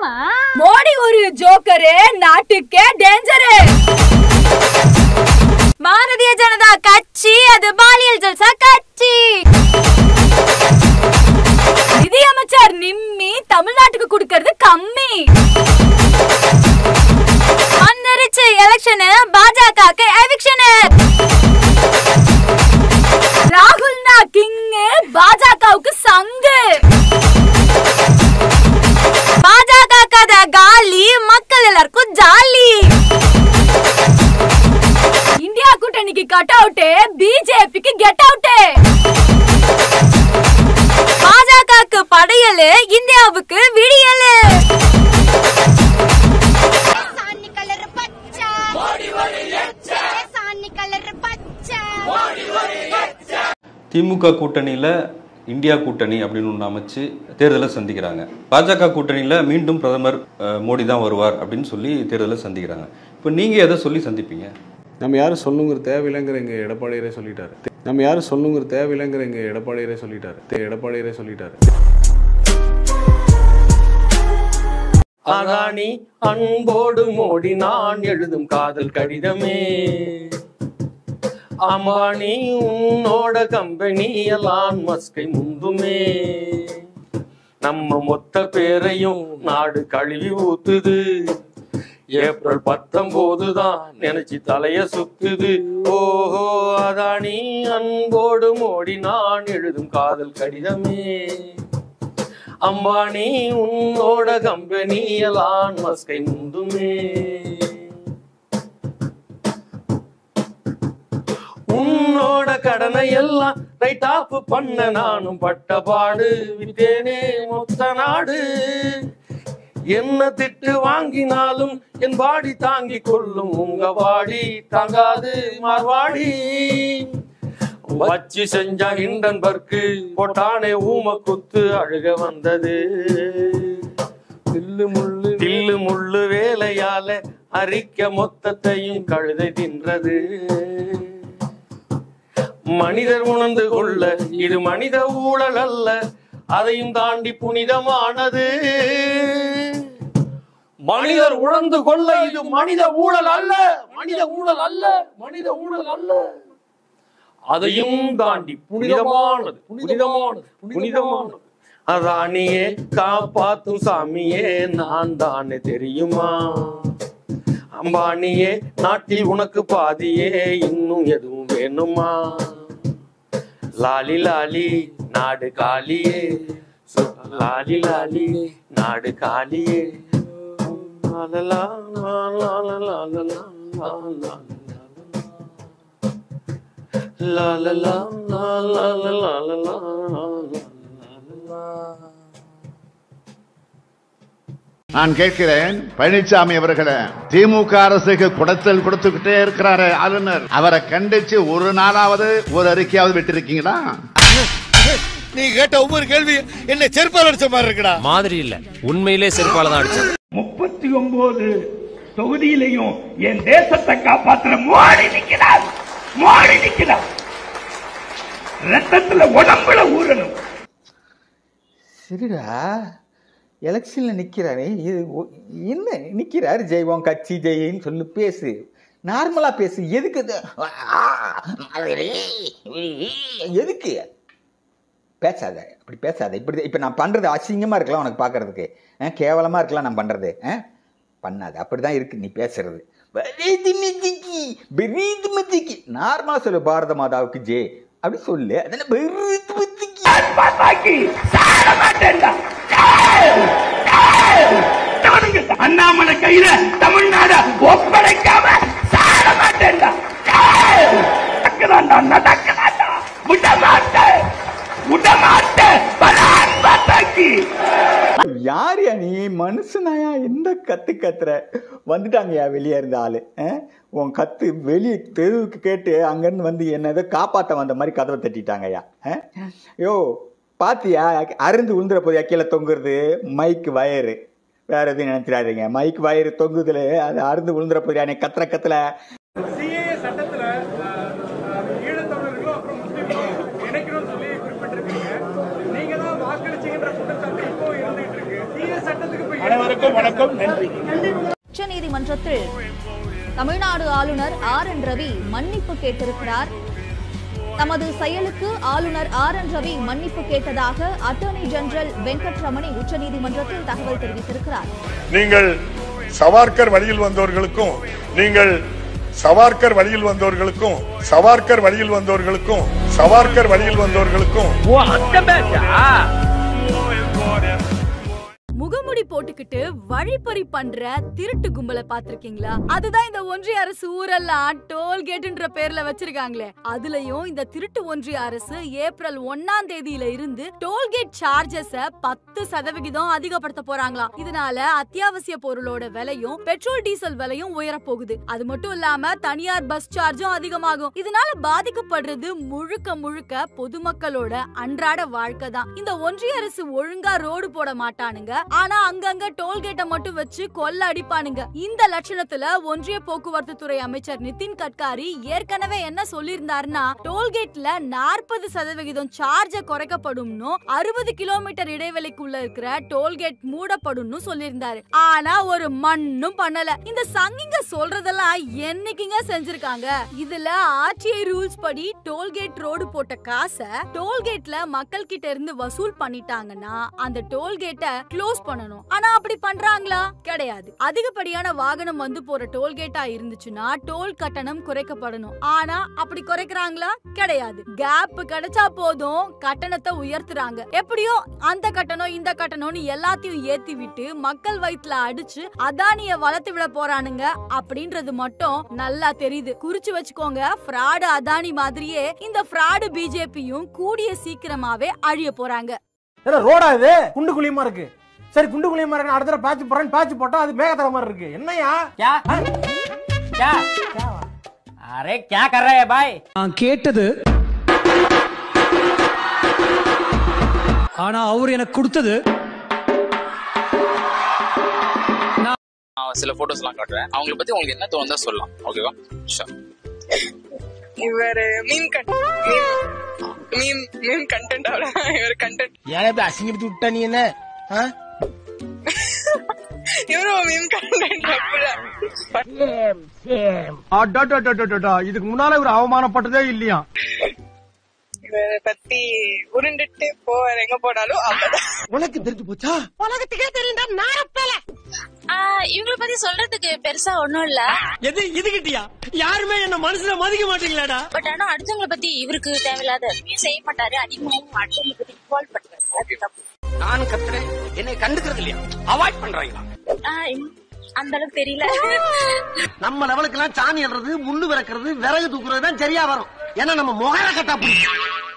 ஆமா மோடி ஒரு ஜோக்கரு நாட்டுக்கே டேஞ்சரு பாரதிய ஜனதா கட்சி அது பாலியல் ஜல்சா கட்சி நிதியமைச்சர் நிம்மி தமிழ்நாட்டுக்கு கொடுக்கறது கம்மி வந்துருச்சு எலெக்ஷனு பாஜகக்கு எவிக்ஷனு ராகுல்னா கிங்கு பாஜகவுக்கு சங்கு பாஜக கதை காலி மக்கள் எல்லாருக்கும் ஜாலி இந்தியா கூட்டணிக்கு கட் அவுட்டு பிஜேபிக்கு கெட் அவுட்டு பாஜகக்கு படையலு இந்தியாவுக்கு விடியலு சாணி கலர் பச்சை சாணி கலர் பச்சை திமுக கூட்டணியில் இந்தியா கூட்டணி அப்படின்னு ஒன்று அமைச்சு தேர்தலை சந்திக்கிறாங்க பாஜக கூட்டணியில் மீண்டும் பிரதமர் அஹ், மோடி தான் வருவார் அப்படின்னு சொல்லி தேர்தலை சந்திக்கிறாங்க இப்போ நீங்கள் எதை சொல்லி சந்திப்பீங்க நம்ம யாரும் சொல்லுங்கிற தேவையில்லைங்கிற எங்க எடப்பாடியரே சொல்லிட்டாரு நம்ம யாரும் சொல்லுங்கிற தேவையில்லைங்கிற எங்க எடப்பாடியரே சொல்லிட்டாரு தே- எடப்பாடியரே சொல்லிட்டாரு அதானி அன்போடு மோடி நான் எழுதும் காதல் கடிதமே அம்பானி உன்னோட கம்பெனி எல்லாம் மஸ்கை முந்துமே நம்ம மொத்த பேரையும் நாடு கழுவி ஊத்துது ஏப்ரல் பத்தொன்பது தான் நினைச்சு தலைய சுத்துது ஓஹோ அதானி அன்போடு மோடி நான் எழுதும் காதல் கடிதமே அம்பானி உன்னோட கம்பெனி எல்லாம் மஸ்கை முந்துமே உன்னோட கடனை எல்லாம் ரைட் ஆஃப் பண்ண நானும் பட்ட பாடு விட்டேனே மொத்த நாடு என்ன திட்டு வாங்கினாலும் என் பாடி தாங்கி கொள்ளும் உங்க வாடி தாங்காது மார்வாடி வச்சு செஞ்சா ஹிண்டன்பர்க்கு போட்டானே ஊம குத்து அழுக வந்தது தில்லு முள்ளு தில்லு முள்ளு வேலையால அரிக்க மொத்தத்தையும் கழுதை தின்றது மனிதர் உணர்ந்து கொள்ள இது மனித ஊழல் அல்ல அதையும் தாண்டி புனிதமானது மனிதர் உணர்ந்து கொள்ள இது மனித ஊழல் அல்ல மனித ஊழல் அல்ல மனித ஊழல் அல்ல அதையும் தாண்டி புனிதமானது புனிதமானது புனிதமானது அதானியே காப்பாத்தும் சாமியே நான் தானே தெரியுமா அம்பானியே நாட்டில் உனக்கு பாதியே இன்னும் எதுவும் வேணுமா லாலி லாலி நாடு காலியே சு- லாலி லாலி நாடு காலியே லாலலா, லாலலா, லாலலா, லாலலா. லாலலா, லாலலா, லாலலா, லாலலா. நான் கேட்கிறேன் பழனிசாமி அவர்களை திமுக அரசுக்கு குடத்தல் கொடுத்துக்கிட்டே இருக்கிறாரு ஆளுநர் அவரை கண்டிச்சு ஒரு நாளாவது ஒரு அறிக்கையாவது விட்டிருக்கீங்களா நீ கேட்ட ஒவ்வொரு கேள்வி என்ன செருப்பால் அடிச்ச மாதிரி இருக்குடா மாதிரி இல்ல உண்மையிலே செருப்பால தான் அடிச்சது முப்பத்தி ஒன்பது தொகுதியிலையும் என் தேசத்தை காப்பாத்துற மோடி நிக்கிறார் மோடி நிக்கிறார் ரத்தத்துல உடம்புல ஊறணும் சரிடா எலெக்ஷன்ல நிக்கிறாரு இது ஒ- என்ன நிக்கிறாரு ஜெய்வோம் கட்சி ஜெயின்னு சொல்லி பேசு நார்மலா பேசு எதுக்கு இது? ஆ, மாதிரி, எதுக்கு பேசாத அப்படி பேசாத இப்படி இப்ப நான் பண்றது அசிங்கமா இருக்கலாம் உனக்கு பாக்குறதுக்கு அஹ், கேவலமா இருக்கலாம் நான் பண்றது அஹ்? பண்ணாத அப்படிதான் இருக்கு நீ பேசுறது பெரிதுமிதிக்கு, பெரிதுமிதிக்கு. நார்மலா சொல்லு பாரத மாதாவுக்கு ஜே அப்படி சொல்லு அதென்ன பெரிதுமிதிக்கு. பாத்தாக்கி சாட மாட்டேன்டா நானுங்க அண்ணாமலை கையில தமிழ்நாட ஒப்படைக்காம சாட மாட்டேன்டா நடக்குதாண்டா நடக்குதாண்டா விட மாட்டேன் விட மாட்டேன் பலான் பாத்தாக்கி யாருயா நீ மனுஷனாயா எந்த கத்து கத்துற வந்துட்டாங்கயா வெளியே இருந்த ஆளு அஹ்? உன் கத்து வெளியே தெருவுக்கு கேட்டு அங்கேருந்து வந்து என்ன ஏதோ காப்பாற்ற வந்த மாதிரி கதவை தட்டிட்டாங்கய்யா அஹ்? யோ பாத்தியா அருந்து உழுந்துற போதியா கீழே தொங்குறது மைக்கு வயரு வேற எதுவும் நினைச்சிடாதீங்க மைக் வயரு தொங்குதுல அது அருந்து விழுந்துற போதியா நீ கத்துற கத்துல சிஏஏ சட்டத்துல அஹ், ஈழத்தமிழர்களும் அப்புறம் முஸ்லீம்களும் இணைக்கணும்னு சொல்லி குறிப்பிட்டிருக்கீங்க நீங்க தான் வாக்களிச்சீங்கன்ற குற்றச்சாட்டு இப்போ இருந்துகிட்டு இருக்கு சிஏ சட்டத்துக்கு இப்ப அனைவருக்கும் வணக்கம் நன்றி உச்சநீதிமன்றத்தில் தமிழ்நாடு ஆளுநர் ஆர் என் ரவி மன்னிப்பு கேட்டிருக்கிறார் தமது செயலுக்கு ஆளுநர் ஆர் என் ரவி மன்னிப்பு கேட்டதாக அட்டர்னி ஜெனரல் வெங்கட்ரமணி உச்சநீதிமன்றத்தில் தகவல் தெரிவித்திருக்கிறார் நீங்கள் சவார்கர் வழியில் வந்தவர்களுக்கும் நீங்கள் சவார்கர் வழியில் வந்தவர்களுக்கும் சவார்கர் வழியில் வந்தவர்களுக்கும் சவார்கர் வழியில் வந்தவர்களுக்கும் முகமுடி போட்டுக்கிட்டு வழிப்பறி பண்ற திருட்டு கும்பலை பாத்திருக்கீங்களா அதுதான் இந்த ஒன்றிய அரசு ஊரெல்லாம் டோல்கேட்ன்ற பேர்ல வச்சிருக்காங்களே அதுலயும் இந்த திருட்டு ஒன்றிய அரசு ஏப்ரல் ஒன்னாம் தேதியில இருந்து டோல்கேட் சார்ஜஸ பத்து சதவிகிதம் அதிகப்படுத்த போறாங்களாம் இதனால அத்தியாவசிய பொருளோட விலையும் பெட்ரோல் டீசல் விலையும் உயரப் போகுது அது மட்டும் இல்லாம தனியார் பஸ் சார்ஜும் அதிகமாகும் இதனால பாதிக்கப்படுறது முழுக்க முழுக்க பொதுமக்களோட அன்றாட வாழ்க்கை தான் இந்த ஒன்றிய அரசு ஒழுங்கா ரோடு போட மாட்டானுங்க ஆனா அங்கங்க டோல்கேட்டை மட்டும் வச்சு கொள்ள அடிப்பானுங்க இந்த லட்சணத்துல ஒன்றிய போக்குவரத்து துறை அமைச்சர் நிதின் கட்காரி ஏற்கனவே என்ன சொல்லியிருந்தாருன்னா டோல்கேட்ல நாற்பது சதவிகிதம் சார்ஜ குறைக்கப்படும்னு அறுபது கிலோமீட்டர் இடைவெளிக்குள்ள இருக்கிற டோல்கேட் மூடப்படும்னு சொல்லியிருந்தாரு ஆனா ஒரு மண்ணும் பண்ணல இந்த சங்கிங்க சொல்றதெல்லாம் என்னைக்குங்க செஞ்சிருக்காங்க இதுல ஆர்டிஐ ரூல்ஸ் படி டோல்கேட் ரோடு போட்ட காசை டோல்கேட்ல மக்கள் கிட்ட இருந்து வசூல் பண்ணிட்டாங்கன்னா அந்த டோல்கேட்டை க்ளோஸ் பண்ணணும் ஆனா அப்படி பண்றாங்களா கிடையாது அதிகப்படியான வாகனம் வந்து போற டோல்கேட்டா இருந்துச்சுன்னா டோல் கட்டணம் குறைக்கப்படணும் ஆனா அப்படி குறைக்கிறாங்களா கிடையாது கேப் கிடைச்சா போதும் கட்டணத்தை உயர்த்துறாங்க எப்படியோ அந்த கட்டணம் இந்த கட்டணம்னு எல்லாத்தையும் ஏத்தி விட்டு மக்கள் வயிற்றுல அடிச்சு அதானிய வளர்த்து விட போறானுங்க அப்படின்றது மட்டும் நல்லா தெரியுது குறிச்சு வச்சுக்கோங்க ஃப்ராடு அதானி மாதிரியே இந்த ஃப்ராடு பிஜேபியும் கூடிய சீக்கிரமாவே அழிய போறாங்க ரோடா இது குண்டு குழியமா இருக்கு சரி குண்டு குழியமா இருக்கு அடுத்த தடவை பேட்ச் போறேன் பேட்ச் போட்டா அது மேகத்தர மாதிரி இருக்கு என்னையா क्या क्या अरे क्या कर रहे हैं भाई நான் கேட்டது ஆனா அவர் எனக்கு கொடுத்தது நான் சில போட்டோஸ் எல்லாம் காட்டுறேன் அவங்கள பத்தி உங்களுக்கு என்ன தோணுதா சொல்லலாம் ஓகேவா ஷூர் இவர் மீன் கட் மீன் மீன் கண்டென்ட் அவ்வளவு இவர் கண்டென்ட் ஏன் இப்படி அசிங்கப்படுத்தி விட்டா நீ என்ன ஆ? இவரும் மீன் கண்டென்ட் அடடடடடடா, இதுக்கு முன்னால இவர் அவமானப்பட்டதே இல்லையா இவரை பத்தி உருண்டுட்டு போவார் எங்க போனாலும் அப்பதான் உனக்கு தெரிஞ்சு போச்சா உலகத்துக்கே தெரியுதா நாரப்பேல இவங்கள பத்தி சொல்றதுக்கு பெருசா ஒண்ணும் இல்ல எது இதுகிட்டியா யாருமே என்ன மனசுல மதிக்க மாட்டீங்களாடா பட் ஆனா அடுத்தவங்கள பத்தி இவருக்கு தேவையில்லாத எதுவுமே செய்ய மாட்டாரு அதிகமாகவும் அடுத்தவங்கள பத்தி இன்வால்வ் பண்றாரு அது தப்பு நான் கத்துறேன் என்னை கண்டுக்கிறது இல்லையா அவாய்ட் பண்றாங்களா ஆஹ் இம்- அந்த அளவுக்கு தெரியல நம்ம லெவலுக்கு எல்லாம் சாணி அல்றது முள்ளு விறக்கிறது விறகு தூக்குறது தான் சரியா வரும் ஏன்னா நம்ம முகர கட்டா பிடிக்கும்